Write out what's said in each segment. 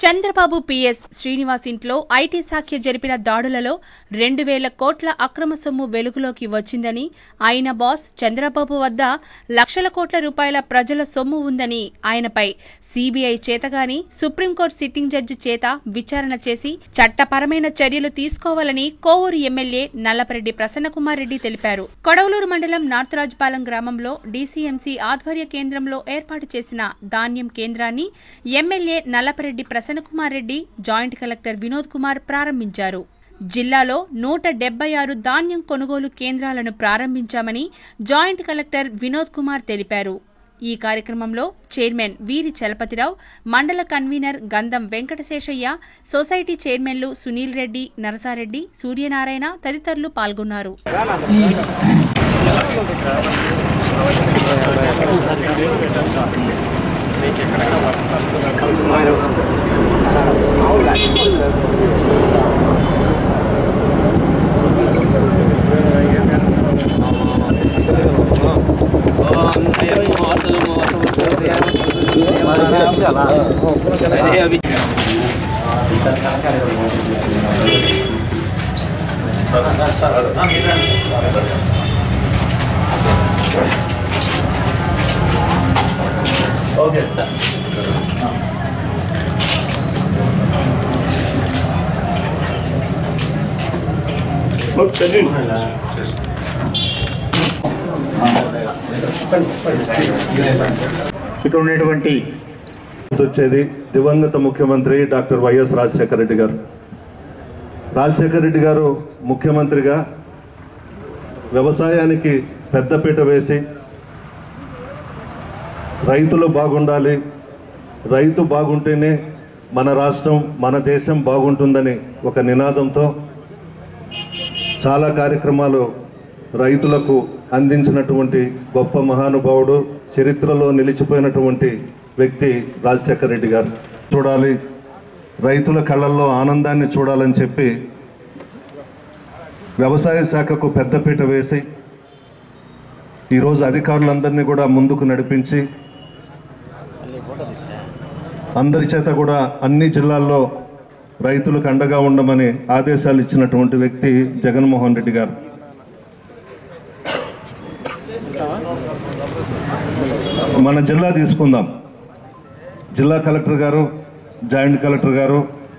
Chandrababu PS Srinivas ఇంట్లో IT శాఖ జరిపిన దాడులలో రెండు వేల కోట్ల అక్రమ సొమ్ము వెలుగులోకి వచ్చిందని ఆయన బాస్ చంద్రబాబు వద్ద లక్షల కోట్ల రూపాయల ప్రజల సొమ్ము ఉందని ఆయనపై సీబీఐ చేతగాని సుప్రీంకోర్టు సిట్టింగ్ జడ్జి చేత విచారణ చేసి చట్టపరమైన చర్యలు తీసుకోవాలని కోవూరు ఎమ్మెల్యే నల్లపరెడ్డి ప్రసన్నకుమార్ రెడ్డి తెలిపారు కొడవలూరు మండలం నార్త్ రాజపాలెం గ్రామంలో డీసీఎంసీ ఆధ్వర్య కేంద్రంలో ఏర్పాటు చేసిన ధాన్యం కేంద్రాన్ని MLA Nallapareddy Prasannakumar Reddy joint collector Vinod Kumar ప్రారంభించారు జిల్లాలో నూట డెబ్బై ఆరు ధాన్యం కొనుగోలు కేంద్రాలను ప్రారంభించామని జాయింట్ కలెక్టర్ వినోద్ కుమార్ తెలిపారు ఈ కార్యక్రమంలో చైర్మన్ వీరి చలపతిరావు మండల కన్వీనర్ గంధం వెంకటశేషయ్య సొసైటీ చైర్మన్లు సునీల్ రెడ్డి నరసారెడ్డి సూర్యనారాయణ తదితరులు పాల్గొన్నారు ఇక్కడ ఉండేటువంటి వచ్చేది దివంగత ముఖ్యమంత్రి డాక్టర్ వైఎస్ రాజశేఖర రెడ్డి గారు రాజశేఖర రెడ్డి గారు ముఖ్యమంత్రిగా వ్యవసాయానికి పెద్దపీట వేసి రైతులు బాగుండాలి రైతు బాగుంటేనే మన రాష్ట్రం మన దేశం బాగుంటుందని ఒక నినాదంతో చాలా కార్యక్రమాలు రైతులకు అందించినటువంటి గొప్ప మహానుభావుడు చరిత్రలో నిలిచిపోయినటువంటి వ్యక్తి రాజశేఖర రెడ్డి గారు చూడాలి రైతుల కళ్ళల్లో ఆనందాన్ని చూడాలని చెప్పి వ్యవసాయ శాఖకు పెద్దపీట వేసి ఈరోజు అధికారులందరినీ కూడా ముందుకు నడిపించి అందరి చేత కూడా అన్ని జిల్లాల్లో రైతులకు అండగా ఉండమని ఆదేశాలు ఇచ్చినటువంటి వ్యక్తి జగన్మోహన్ రెడ్డి గారు మన జిల్లా తీసుకుందాం జిల్లా కలెక్టర్ గారు జాయింట్ కలెక్టర్ గారు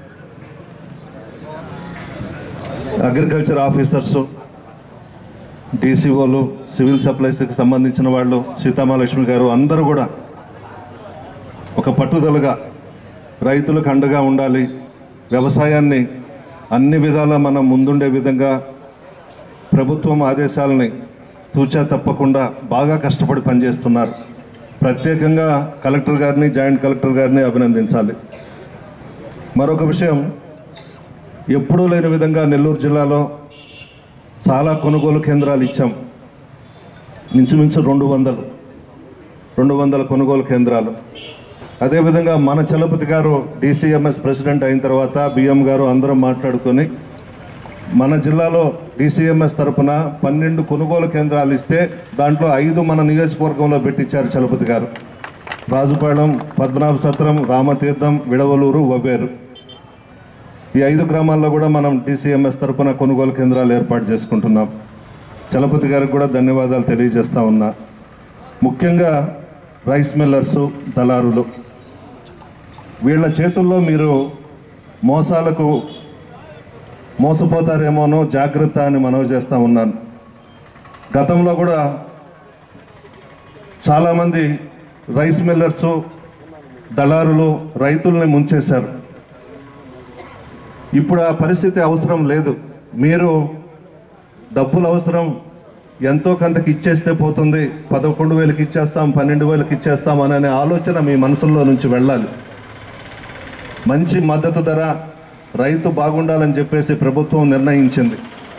అగ్రికల్చర్ ఆఫీసర్సు డీసీఓలు సివిల్ సప్లైస్కి సంబంధించిన వాళ్ళు సీతామహాలక్ష్మి గారు అందరూ కూడా ఒక పట్టుదలగా రైతులకు అండగా ఉండాలి వ్యవసాయాన్ని అన్ని విధాలా మనం ముందుండే విధంగా ప్రభుత్వం ఆదేశాలని తూచా తప్పకుండా బాగా కష్టపడి పనిచేస్తున్నారు ప్రత్యేకంగా కలెక్టర్ గారిని జాయింట్ కలెక్టర్ గారిని అభినందించాలి మరొక విషయం ఎప్పుడూ లేని విధంగా నెల్లూరు జిల్లాలో చాలా కొనుగోలు కేంద్రాలు ఇచ్చాం ఇంచుమించు రెండు వందలు రెండు వందల కొనుగోలు కేంద్రాలు అదేవిధంగా మన చలపతి గారు డీసీఎంఎస్ ప్రెసిడెంట్ అయిన తర్వాత బిఎం గారు అందరం మాట్లాడుకొని మన జిల్లాలో డీసీఎంఎస్ తరపున పన్నెండు కొనుగోలు కేంద్రాలు ఇస్తే దాంట్లో ఐదు మన నియోజకవర్గంలో పెట్టించారు చలపతి గారు రాజుపాళెం పద్మనాభ సత్రం రామతీర్థం విడవలూరు వబేరు ఈ ఐదు గ్రామాల్లో కూడా మనం డీసీఎంఎస్ తరపున కొనుగోలు కేంద్రాలు ఏర్పాటు చేసుకుంటున్నాం చలపతి గారికి కూడా ధన్యవాదాలు తెలియజేస్తా ఉన్నా ముఖ్యంగా రైస్ మిల్లర్సు దళారులు వీళ్ళ చేతుల్లో మీరు మోసాలకు మోసపోతారేమోనో జాగ్రత్త అని మనవి చేస్తూ ఉన్నాను గతంలో కూడా చాలామంది రైస్ మిల్లర్సు దళారులు రైతుల్ని ముంచేశారు ఇప్పుడు ఆ పరిస్థితి అవసరం లేదు మీరు డబ్బులు అవసరం ఎంతో కొంతకి ఇచ్చేస్తే పోతుంది పదకొండు వేలకి ఇచ్చేస్తాం పన్నెండు వేలకి ఇచ్చేస్తాం అనే ఆలోచన మీ మనసులో నుంచి వెళ్ళాలి మంచి మద్దతు ధర రైతు బాగుండాలని చెప్పేసి ప్రభుత్వం నిర్ణయించింది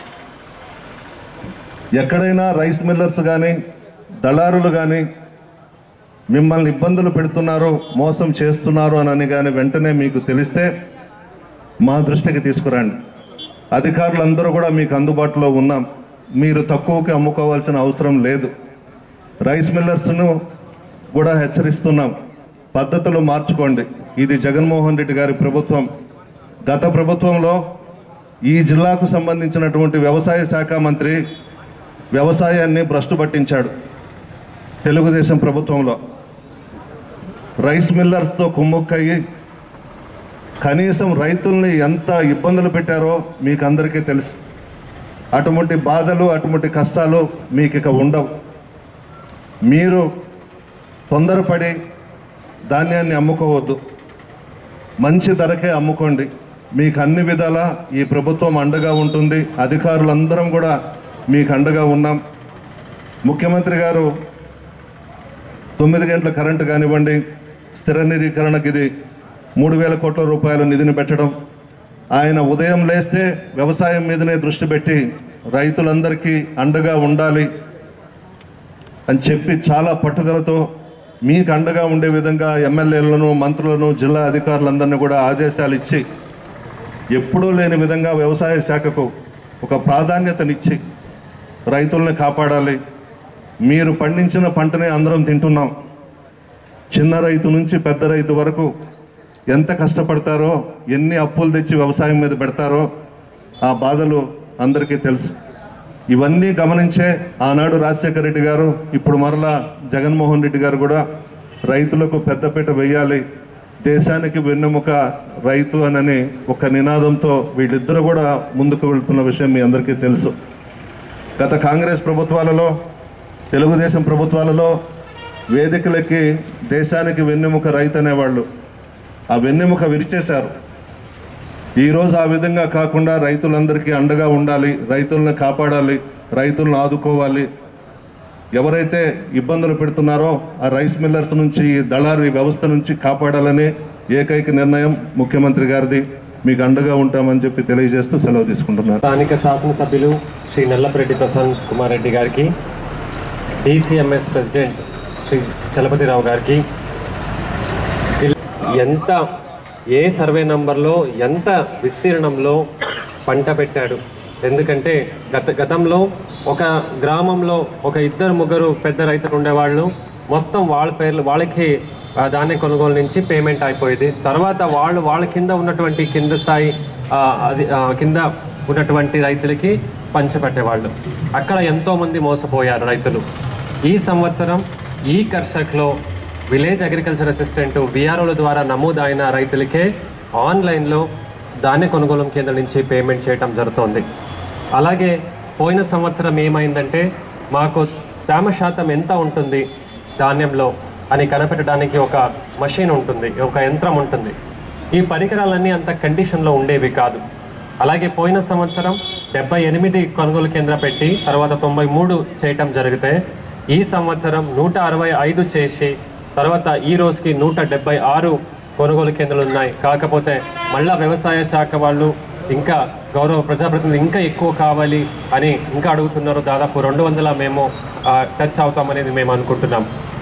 ఎక్కడైనా రైస్ మిల్లర్స్ కానీ దళారులు కానీ మిమ్మల్ని ఇబ్బందులు పెడుతున్నారు మోసం చేస్తున్నారు అని కానీ వెంటనే మీకు తెలిస్తే మా దృష్టికి తీసుకురండి అధికారులందరూ కూడా మీకు అందుబాటులో ఉన్నాం మీరు తక్కువకి అమ్ముకోవాల్సిన అవసరం లేదు రైస్ మిల్లర్స్ను కూడా హెచ్చరిస్తున్నాం పద్ధతులు మార్చుకోండి ఇది జగన్మోహన్ రెడ్డి గారి ప్రభుత్వం గత ప్రభుత్వంలో ఈ జిల్లాకు సంబంధించినటువంటి వ్యవసాయ శాఖ మంత్రి వ్యవసాయాన్ని భ్రష్టు పట్టించాడు తెలుగుదేశం ప్రభుత్వంలో రైస్ మిల్లర్స్తో కుమ్ముక్కయ్యి కనీసం రైతుల్ని ఎంత ఇబ్బందులు పెట్టారో మీకు అందరికీ తెలుసు అటువంటి బాధలు అటువంటి కష్టాలు మీకు ఇక ఉండవు మీరు తొందరపడి ధాన్యాన్ని అమ్ముకోవద్దు మంచి ధరకే అమ్ముకోండి మీకు అన్ని విధాలా ఈ ప్రభుత్వం అండగా ఉంటుంది అధికారులందరం కూడా మీకు అండగా ఉన్నాం ముఖ్యమంత్రి గారు తొమ్మిది గంటల కరెంటు కానివ్వండి స్థిర నిధీకరణకి ఇది మూడు వేల కోట్ల రూపాయల నిధిని పెట్టడం ఆయన ఉదయం లేస్తే వ్యవసాయం మీదనే దృష్టి పెట్టి రైతులందరికీ అండగా ఉండాలి అని చెప్పి చాలా పట్టుదలతో మీకు అండగా ఉండే విధంగా ఎమ్మెల్యేలను మంత్రులను జిల్లా అధికారులందరినీ కూడా ఆదేశాలు ఇచ్చి ఎప్పుడూ లేని విధంగా వ్యవసాయ శాఖకు ఒక ప్రాధాన్యతనిచ్చి రైతుల్ని కాపాడాలి మీరు పండించిన పంటనే అందరం తింటున్నాం చిన్న రైతు నుంచి పెద్ద రైతు వరకు ఎంత కష్టపడతారో ఎన్ని అప్పులు తెచ్చి వ్యవసాయం మీద పెడతారో ఆ బాధలు అందరికీ తెలుసు ఇవన్నీ గమనించే ఆనాడు రాజశేఖర రెడ్డి గారు ఇప్పుడు మరలా జగన్మోహన్ రెడ్డి గారు కూడా రైతులకు పెద్దపీట వేయాలి దేశానికి వెన్నెముక రైతు అనని ఒక నినాదంతో వీళ్ళిద్దరూ కూడా ముందుకు వెళ్తున్న విషయం మీ అందరికీ తెలుసు గత కాంగ్రెస్ ప్రభుత్వాలలో తెలుగుదేశం ప్రభుత్వాలలో వేదికలకి దేశానికి వెన్నెముక రైతు అనేవాళ్ళు ఆ వెన్నెముక విరిచేశారు ఈరోజు ఆ విధంగా కాకుండా రైతులందరికీ అండగా ఉండాలి రైతులను కాపాడాలి రైతులను ఆదుకోవాలి ఎవరైతే ఇబ్బందులు పెడుతున్నారో ఆ రైస్ మిల్లర్స్ నుంచి ఈ దళారీ వ్యవస్థ నుంచి కాపాడాలని ఏకైక నిర్ణయం ముఖ్యమంత్రి గారిది మీకు అండగా ఉంటామని చెప్పి తెలియజేస్తూ సెలవు తీసుకుంటున్నారు స్థానిక శాసనసభ్యులు శ్రీ నల్లపరెడ్డి ప్రశాంత్ కుమార్ రెడ్డి గారికి డిసిఎంఎస్ ప్రెసిడెంట్ శ్రీ చలపతిరావు గారికి జిల్- ఎంత ఏ సర్వే నంబర్లో ఎంత విస్తీర్ణంలో పంట పెట్టాడు ఎందుకంటే గత గతంలో ఒక గ్రామంలో ఒక ఇద్దరు ముగ్గురు పెద్ద రైతులు ఉండేవాళ్ళు మొత్తం వాళ్ళ పేర్లు వాళ్ళకి ఆ, ధాన్య కొనుగోలు నుంచి పేమెంట్ అయిపోయేది తర్వాత వాళ్ళు వాళ్ళ కింద ఉన్నటువంటి కింద స్థాయి ఆ, అది ఆ, కింద ఉన్నటువంటి రైతులకి పంచపెట్టేవాళ్ళు అక్కడ ఎంతోమంది మోసపోయారు రైతులు ఈ సంవత్సరం ఈ కర్షక్లో విలేజ్ అగ్రికల్చర్ అసిస్టెంట్ విఆర్ఓల ద్వారా నమోదైన రైతులకే ఆన్లైన్లో ధాన్య కొనుగోలు కేంద్రం నుంచి పేమెంట్ చేయటం జరుగుతోంది అలాగే పోయిన సంవత్సరం ఏమైందంటే మాకు తేమ శాతం ఎంత ఉంటుంది ధాన్యంలో అని కనిపెట్టడానికి ఒక మషిన్ ఉంటుంది ఒక యంత్రం ఉంటుంది ఈ పరికరాలన్నీ అంత కండిషన్లో ఉండేవి కాదు అలాగే పోయిన సంవత్సరం డెబ్బై ఎనిమిది కొనుగోలు కేంద్ర పెట్టి తర్వాత తొంభై మూడు చేయటం జరిగితే ఈ సంవత్సరం నూట అరవై ఐదు చేసి తర్వాత ఈ రోజుకి నూట డెబ్బై ఆరు కొనుగోలు కేంద్రాలు ఉన్నాయి కాకపోతే మళ్ళా వ్యవసాయ శాఖ వాళ్ళు ఇంకా గౌరవ ప్రజాప్రతినిధులు ఇంకా ఎక్కువ కావాలి అని ఇంకా అడుగుతున్నారు దాదాపు రెండు వందల మేము ఆ, టచ్ అవుతామనేది మేము అనుకుంటున్నాం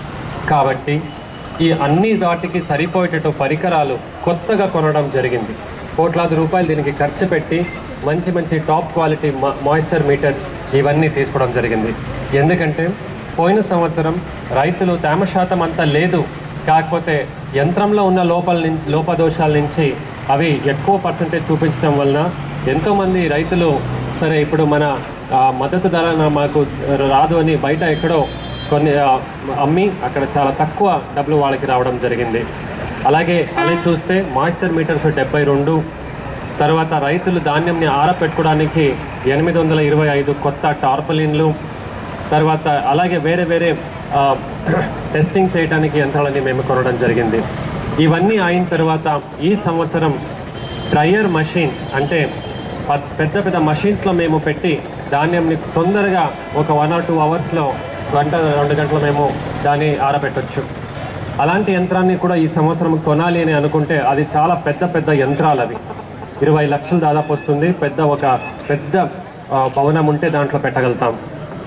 కాబట్టి ఈ అన్ని వాటికి సరిపోయేటట్టు పరికరాలు కొత్తగా కొనడం జరిగింది కోట్లాది రూపాయలు దీనికి ఖర్చు పెట్టి మంచి మంచి టాప్ క్వాలిటీ మాయిశ్చర్ మీటర్స్ ఇవన్నీ తీసుకోవడం జరిగింది ఎందుకంటే పోయిన సంవత్సరం రైతులు తేమ శాతం అంతా లేదు కాకపోతే యంత్రంలో ఉన్న లోపాల నుంచి లోపదోషాల నుంచి అవి ఎక్కువ పర్సంటేజ్ చూపించడం వలన ఎంతోమంది రైతులు సరే ఇప్పుడు మన ఆ, మద్దతు ధర మాకు రాదు అని బయట ఎక్కడో కొన్ని ఆ, అమ్మి అక్కడ చాలా తక్కువ డబ్బులు వాళ్ళకి రావడం జరిగింది అలాగే అలా చూస్తే మాయిశ్చర్ మీటర్స్ డెబ్బై రెండు తర్వాత రైతులు ధాన్యంని ఆరపెట్టుకోవడానికి ఎనిమిది వందల ఇరవై ఐదు కొత్త టార్పలిన్లు తర్వాత అలాగే వేరే వేరే ఆ, టెస్టింగ్ చేయడానికి యంత్రాలని మేము కొనడం జరిగింది ఇవన్నీ అయిన తర్వాత ఈ సంవత్సరం డ్రయర్ మషీన్స్ అంటే ప- పెద్ద పెద్ద మషీన్స్లో మేము పెట్టి ధాన్యంని తొందరగా ఒక వన్ ఆర్ టూ అవర్స్లో గంట రెండు గంటలు మేము దాన్ని ఆరబెట్టొచ్చు అలాంటి యంత్రాన్ని కూడా ఈ సంవత్సరం కొనాలి అని అనుకుంటే అది చాలా పెద్ద పెద్ద యంత్రాలు అవి ఇరవై లక్షలు దాదాపు వస్తుంది పెద్ద ఒక పెద్ద ఆ, భవనం ఉంటే దాంట్లో పెట్టగలుగుతాం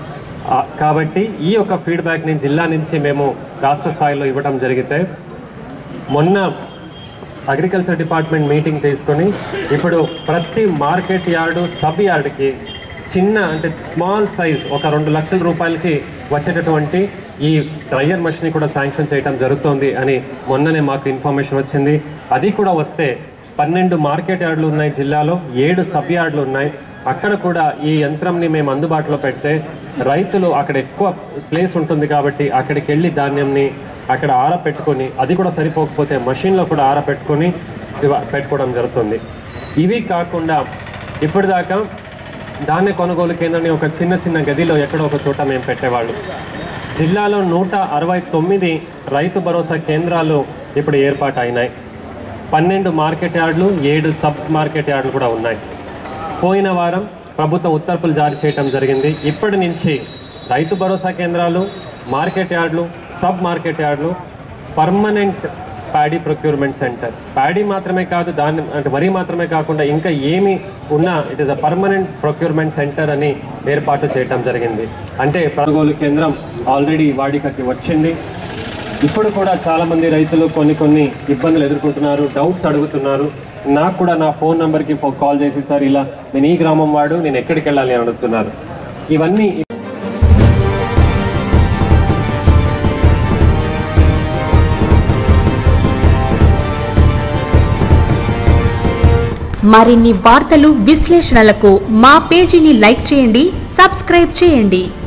ఆ, కాబట్టి ఈ యొక్క ఫీడ్బ్యాక్ని జిల్లా నుంచి మేము రాష్ట్ర స్థాయిలో ఇవ్వడం జరిగితే మొన్న అగ్రికల్చర్ డిపార్ట్మెంట్ మీటింగ్ తీసుకొని ఇప్పుడు ప్రతి మార్కెట్ యార్డు సబ్ యార్డ్కి చిన్న అంటే స్మాల్ సైజ్ ఒక రెండు లక్షల రూపాయలకి వచ్చేటటువంటి ఈ డ్రయర్ మెషిన్ కూడా శాంక్షన్ చేయడం జరుగుతోంది అని మొన్ననే మాకు ఇన్ఫర్మేషన్ వచ్చింది అది కూడా వస్తే పన్నెండు మార్కెట్ యార్డులు ఉన్నాయి జిల్లాలో ఏడు సబ్ యార్డులు ఉన్నాయి అక్కడ కూడా ఈ యంత్రంని మేము అందుబాటులో పెడితే రైతులు అక్కడ ఎక్కువ ప్లేస్ ఉంటుంది కాబట్టి అక్కడికి వెళ్ళి ధాన్యంని అక్కడ ఆరపెట్టుకొని అది కూడా సరిపోకపోతే మషిన్లో కూడా ఆరపెట్టుకొని ఇవ- పెట్టుకోవడం జరుగుతుంది ఇవి కాకుండా ఇప్పటిదాకా ధాన్య కొనుగోలు కేంద్రాన్ని ఒక చిన్న చిన్న గదిలో ఎక్కడో ఒక చోట మేము పెట్టేవాళ్ళు జిల్లాలో నూట అరవై తొమ్మిది రైతు భరోసా కేంద్రాలు ఇప్పుడు ఏర్పాటు అయినాయి పన్నెండు మార్కెట్ యార్డులు ఏడు సబ్ మార్కెట్ యార్డులు కూడా ఉన్నాయి పోయిన వారం ప్రభుత్వం ఉత్తర్వులు జారీ చేయడం జరిగింది ఇప్పటి నుంచి రైతు భరోసా కేంద్రాలు మార్కెట్ యార్డులు సబ్ మార్కెట్ యార్డులు permanent paddy procurement centre paddy మాత్రమే కాదు దాన్ని అంటే వరి మాత్రమే కాకుండా ఇంకా ఏమి ఉన్నా it is a permanent procurement centre అని ఏర్పాటు చేయడం జరిగింది అంటే కొనుగోలు కేంద్రం ఆల్రెడీ వాడికకి వచ్చింది ఇప్పుడు కూడా చాలా మంది రైతులు కొన్ని కొన్ని ఇబ్బందులు ఎదుర్కొంటున్నారు డౌట్స్ అడుగుతున్నారు నాకు కూడా నా ఫోన్ నంబర్కి కాల్ చేసి సార్ ఇలా నేను ఈ గ్రామం వాడు నేను ఎక్కడికి వెళ్ళాలి అని అడుగుతున్నారు ఇవన్నీ మరిన్ని వార్తలు విశ్లేషణలకు మా పేజీని లైక్ చేయండి సబ్స్క్రైబ్ చేయండి